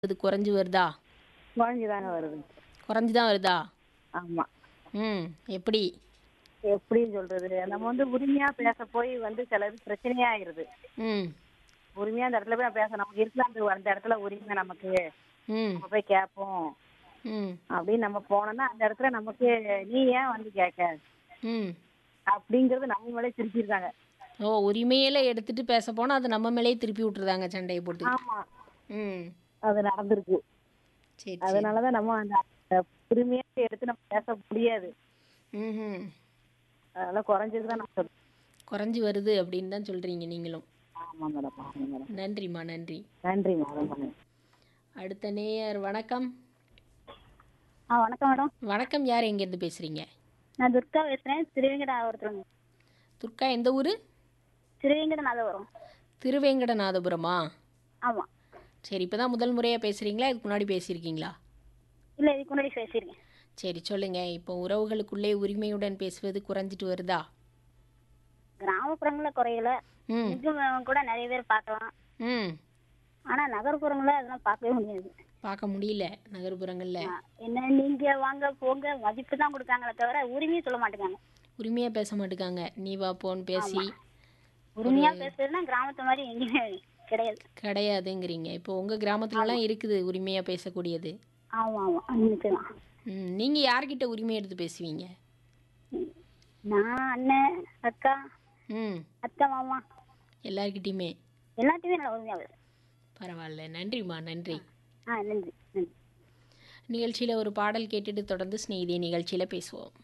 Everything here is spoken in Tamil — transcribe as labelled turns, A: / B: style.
A: அது குறைஞ்சு வருதா
B: குறைஞ்சி தாங்க வருது
A: குறைஞ்சு தான் வருதா
B: ஆமா
A: ம் எப்படி
B: எப்படின்னு சொல்றது நம்ம வந்து உரிமையா பேச போய் வந்து சிலது பிரச்சனையா ஆயிருது
A: ம்
B: உரிமையா அந்த இடத்துல போய் பேச நமக்கு இருக்கலாம் அந்த அந்த இடத்துல உரிமை நமக்கு
A: ம்
B: நம்ம போய் கேட்போம்
A: ம்
B: அப்படின்னு நம்ம போனோம்னா அந்த இடத்துல நமக்கு நீ ஏன் வந்து கேட்க
A: ம்
B: அப்படிங்கறது நம்ம மேலே திருப்பியிருக்காங்க
A: ஓ உரிமையில எடுத்துட்டு பேச போனால் அது நம்ம மேலேயே திருப்பி விட்டுருதாங்க சண்டையை போட்டு
B: ஆமா
A: ம்
B: அது நடந்திருக்கு
A: சரி சரி
B: அதனாலதான் நம்ம அந்த அந்த உரிமையா எடுத்து நம்ம பேச முடியாது
A: ம்
B: அதனால குறைஞ்சது தான் நம்ம சொல்றோம்
A: குறைஞ்சு வருது அப்படின்னு தான் சொல்கிறீங்க நீங்களும்
B: ஆமா மேடம் ஆமா மேடம்
A: நன்றிம்மா நன்றி
B: நன்றி மேடம்
A: அடுத்த நேயர் வணக்கம்
C: ஆ வணக்கம் மேடம்
A: வணக்கம் யார் எங்கேருந்து பேசுகிறீங்க
C: நான் துர்கா பேசுகிறேன் திருவேங்கடாபுரத்துலங்க
A: துர்கா எந்த ஊர்
C: திருவேங்கடநாதபுரம்
A: திருவேங்கடநாதபுரமா
C: ஆமாம்
A: சரி இப்போ தான் முதல் முறையாக பேசுகிறீங்களா இதுக்கு முன்னாடி பேசியிருக்கீங்களா
C: இல்லை இதுக்கு முன்னாடி பேசியிருக்கேன்
A: சரி சொல்லுங்கள் இப்போ உறவுகளுக்குள்ளே உரிமையுடன் பேசுவது குறைஞ்சிட்டு வருதா
C: கிராமப்புறங்களில் குறையல
A: ம்
C: இங்கும் கூட நிறைய பேர் பார்க்கலாம்
A: ம்
C: ஆனால் நகர்ப்புறங்களில் அதெல்லாம் பார்க்கவே முடியாது
A: பார்க்க முடியல நகர்ப்புறங்களில்
C: ஆ, என்ன நீங்கள் வாங்க போங்க மதிப்பு தான் கொடுக்காங்களே தவிர உரிமையை சொல்ல மாட்டேங்காங்க
A: உரிமையாக பேச மாட்டேங்காங்க நீ வா போன்னு பேசி
C: உரிமையாக பேசுறதுன்னா கிராமத்து மாதிரி எங்கேயுமே கிடையாது
A: கிடையாதுங்கிறீங்க இப்போ உங்கள் கிராமத்துலலாம் இருக்குது உரிமையாக பேசக்கூடியது
C: ஆமாம் ஆமாம் நிச்சயமா
A: ம் நீங்கள் யார்கிட்ட உரிமை எடுத்து பேசுவீங்க
C: நான் அண்ணன் அக்கா
A: ம்
C: அத்தை மாமா
A: எல்லார்கிட்டயுமே
C: எல்லாத்தையுமே நல்லா உரிமையாக பேசுறேன்
A: பரவாயில்ல நன்றிம்மா நன்றி
C: ஆ நன்றி நன்றி
A: நிகழ்ச்சியில் ஒரு பாடல் கேட்டுட்டு தொடர்ந்து ஸ்நேகிதி நிகழ்ச்சியில் பேசுவோம்